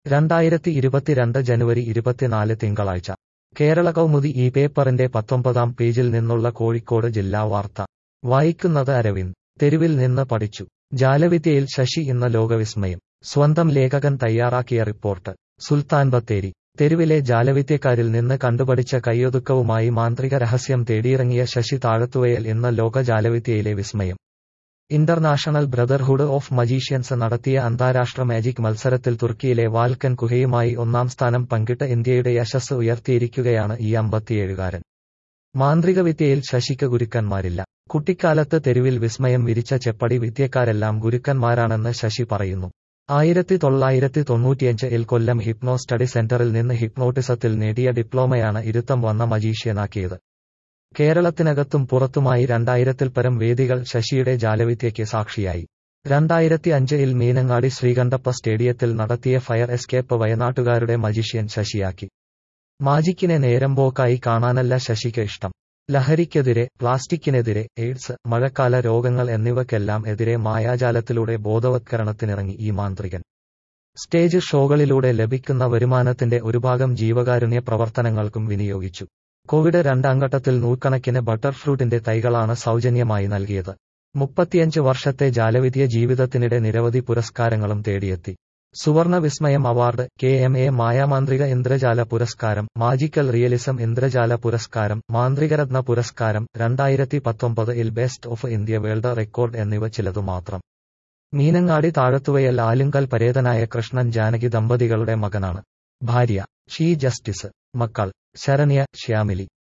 രണ്ടായിരത്തി ഇരുപത്തിരണ്ട് ജനുവരി ഇരുപത്തിനാല് തിങ്കളാഴ്ച കേരള കൗമുദി ഈ പേപ്പറിന്റെ പത്തൊമ്പതാം പേജിൽ നിന്നുള്ള കോഴിക്കോട് ജില്ലാ വാർത്ത വായിക്കുന്നത് അരവിന്ദ് തെരുവിൽ നിന്ന് പഠിച്ചു ജാലവിദ്യയിൽ ശശി ഇന്ന് ലോകവിസ്മയം സ്വന്തം ലേഖകൻ തയ്യാറാക്കിയ റിപ്പോർട്ട് സുൽത്താൻ ബത്തേരി തെരുവിലെ ജാലവിദ്യക്കാരിൽ നിന്ന് കണ്ടുപഠിച്ച കയ്യൊതുക്കവുമായി മാന്ത്രിക രഹസ്യം തേടിയിറങ്ങിയ ശശി താഴത്തുവയൽ ഇന്ന് ലോക ജാലവിദ്യയിലെ വിസ്മയം ഇന്റർനാഷണൽ ബ്രദർഹുഡ് ഓഫ് മജീഷ്യൻസ് നടത്തിയ അന്താരാഷ്ട്ര മാജിക് മത്സരത്തിൽ തുർക്കിയിലെ വാൽക്കൻ കുഹയുമായി ഒന്നാം സ്ഥാനം പങ്കിട്ട് ഇന്ത്യയുടെ യശസ് ഉയർത്തിയിരിക്കുകയാണ് ഈ അമ്പത്തിയേഴുകാരൻ മാന്ത്രിക വിദ്യയിൽ ശശിക്ക് ഗുരുക്കന്മാരില്ല കുട്ടിക്കാലത്ത് തെരുവിൽ വിസ്മയം വിരിച്ച ചെപ്പടി വിദ്യക്കാരെല്ലാം ഗുരുക്കന്മാരാണെന്ന് ശശി പറയുന്നു ആയിരത്തി തൊള്ളായിരത്തി തൊണ്ണൂറ്റിയഞ്ചിൽ കൊല്ലം ഹിപ്നോ സ്റ്റഡി സെന്ററിൽ നിന്ന് ഹിപ്നോട്ടിസത്തിൽ നേടിയ ഡിപ്ലോമയാണ് ഇരുത്തം വന്ന മജീഷ്യനാക്കിയത് കേരളത്തിനകത്തും പുറത്തുമായി രണ്ടായിരത്തിൽ പരം വേദികൾ ശശിയുടെ ജാലവിദ്യയ്ക്ക് സാക്ഷിയായി രണ്ടായിരത്തി അഞ്ചിൽ മീനങ്ങാടി ശ്രീകണ്ഠപ്പ സ്റ്റേഡിയത്തിൽ നടത്തിയ ഫയർ എസ്കേപ്പ് വയനാട്ടുകാരുടെ മജീഷ്യൻ ശശിയാക്കി മാജിക്കിനെ നേരമ്പോക്കായി കാണാനല്ല ശശിക്ക് ഇഷ്ടം ലഹരിക്കെതിരെ പ്ലാസ്റ്റിക്കിനെതിരെ എയ്ഡ്സ് മഴക്കാല രോഗങ്ങൾ എന്നിവയ്ക്കെല്ലാം എതിരെ മായാജാലത്തിലൂടെ ബോധവത്കരണത്തിനിറങ്ങി ഈ മാന്ത്രികൻ സ്റ്റേജ് ഷോകളിലൂടെ ലഭിക്കുന്ന വരുമാനത്തിന്റെ ഒരു ഭാഗം ജീവകാരുണ്യ പ്രവർത്തനങ്ങൾക്കും വിനിയോഗിച്ചു കോവിഡ് രണ്ടാം ഘട്ടത്തിൽ നൂറുകണക്കിന് ബട്ടർഫ്രൂട്ടിന്റെ തൈകളാണ് സൗജന്യമായി നൽകിയത് മുപ്പത്തിയഞ്ച് വർഷത്തെ ജാലവിദ്യ ജീവിതത്തിനിടെ നിരവധി പുരസ്കാരങ്ങളും തേടിയെത്തി സുവർണ വിസ്മയം അവാർഡ് കെ എം എ മായാമാന്ത്രിക ഇന്ദ്രജാല പുരസ്കാരം മാജിക്കൽ റിയലിസം ഇന്ദ്രജാല പുരസ്കാരം മാന്ത്രികരത്ന പുരസ്കാരം രണ്ടായിരത്തി പത്തൊമ്പത് ഇൽ best of India world record എന്നിവ ചിലതു മാത്രം മീനങ്ങാടി താഴത്തുവയൽ ആലുങ്കൽ പരേതനായ കൃഷ്ണൻ ജാനകി ദമ്പതികളുടെ മകനാണ് ഭാര്യ ഷീ ജസ്റ്റിസ് മക്കൾ ശരണ്യ ശ്യാമിലി